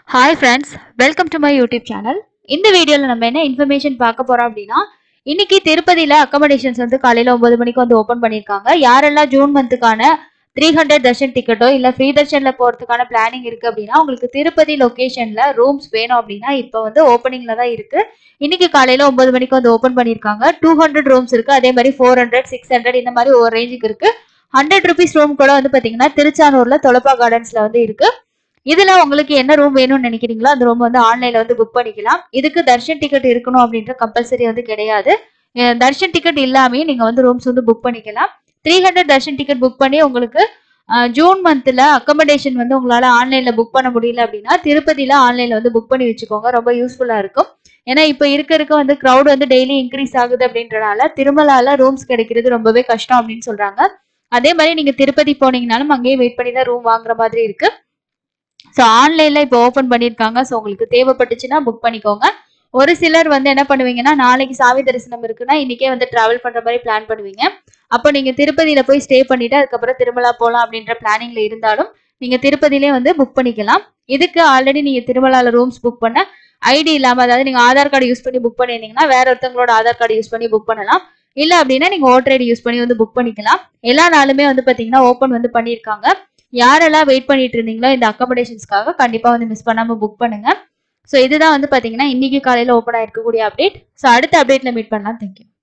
hi friends welcome to my YouTube channel இந்த வீடியோவில் நம்ம என்ன இன்ஃபர்மேஷன் பார்க்க போறோம் அப்படின்னா இன்னைக்கு திருப்பதியில் அக்கமடேஷன்ஸ் வந்து காலையில் ஒன்பது மணிக்கு வந்து ஓப்பன் பண்ணியிருக்காங்க யாரெல்லாம் ஜூன் மந்த்துக்கான த்ரீ ஹண்ட்ரட் தர்ஷன் டிக்கெட்டோ இல்லை ஃப்ரீ தர்ஷனில் போகிறதுக்கான பிளானிங் இருக்குது அப்படின்னா உங்களுக்கு திருப்பதி லொக்கேஷனில் ரூம்ஸ் வேணும் அப்படின்னா இப்போ வந்து ஓப்பனிங்கில் தான் இருக்குது இன்னைக்கு காலையில் ஒன்பது மணிக்கு வந்து ஓப்பன் பண்ணியிருக்காங்க டூ ஹண்ட்ரட் ரூம்ஸ் இருக்குது அதே மாதிரி ஃபோர் ஹண்ட்ரட் சிக்ஸ் ஹண்ட்ரட் இந்த மாதிரி ஒரு ரேஞ்சுக்கு இருக்குது ஹண்ட்ரட் ருபீஸ் ரூம் கூட வந்து பார்த்தீங்கன்னா திருச்சானூரில் தொலப்பா கார்டன்ஸில் வந்து இருக்குது இதுல உங்களுக்கு என்ன ரூம் வேணும்னு நினைக்கிறீங்களோ அந்த ரூம் வந்து ஆன்லைன்ல வந்து புக் பண்ணிக்கலாம் இதுக்கு தர்ஷன் டிக்கெட் இருக்கணும் அப்படின்ற கம்பல்சரி வந்து கிடையாது அஹ் தர்ஷன் டிக்கெட் இல்லாமே நீங்க வந்து ரூம்ஸ் வந்து புக் பண்ணிக்கலாம் three hundred darshan ticket book பண்ணி உங்களுக்கு அஹ், ஜூன் மந்த்ல அக்கமடேஷன் வந்து உங்களால ஆன்லைன்ல புக் பண்ண முடியல அப்படின்னா திருப்பதியில ஆன்லைன்ல வந்து புக் பண்ணி வச்சுக்கோங்க ரொம்ப யூஸ்ஃபுல்லா இருக்கும் ஏன்னா இப்போ இருக்க இருக்க வந்து க்ரௌட் வந்து டெய்லி இன்க்ரீஸ் ஆகுது அப்படின்றனால திருமலால ரூம்ஸ் கிடைக்கிறது ரொம்பவே கஷ்டம் அப்படின்னு சொல்றாங்க அதே மாதிரி நீங்க திருப்பதி போனீங்கனாலும் அங்கேயே வெயிட் பண்ணி தான் ரூம் வாங்குற மாதிரி இருக்கு ஸோ ஆன்லைன்ல இப்போ ஓப்பன் பண்ணியிருக்காங்க ஸோ உங்களுக்கு தேவைப்பட்டுச்சுன்னா புக் பண்ணிக்கோங்க ஒரு சிலர் வந்து என்ன பண்ணுவீங்கன்னா நாளைக்கு சாமி தரிசனம் இருக்குன்னா இன்னைக்கே வந்து டிராவல் பண்ற மாதிரி பிளான் பண்ணுவீங்க அப்போ நீங்க திருப்பதியில போய் ஸ்டே பண்ணிட்டு அதுக்கப்புறம் திருமலா போகலாம் அப்படின்ற பிளானிங்ல இருந்தாலும் நீங்க திருப்பதியிலே வந்து புக் பண்ணிக்கலாம் இதுக்கு ஆல்ரெடி நீங்க திருமலால ரூம்ஸ் புக் பண்ண ஐடி இல்லாம அதாவது நீங்க ஆதார் கார்டு யூஸ் பண்ணி புக் பண்ணியிருந்தீங்கன்னா வேற ஒருத்தவங்களோட ஆதார் கார்டு யூஸ் பண்ணி புக் பண்ணலாம் இல்ல அப்படின்னா நீங்க ஓட்டர் ஐடி யூஸ் பண்ணி வந்து புக் பண்ணிக்கலாம் எல்லா நாளுமே வந்து பாத்தீங்கன்னா ஓப்பன் வந்து பண்ணியிருக்காங்க யாரெல்லாம் வெயிட் பண்ணிட்டு இருந்தீங்களோ இந்த அக்கமடேஷன்ஸ்க்காக கண்டிப்பா வந்து மிஸ் பண்ணாம புக் பண்ணுங்க ஸோ இதுதான் வந்து பாத்தீங்கன்னா இன்னைக்கு காலையில ஓப்பன் ஆயிருக்கக்கூடிய அப்டேட் ஸோ அடுத்த அப்டேட்ல மீட் பண்ணலாம் தேங்க்யூ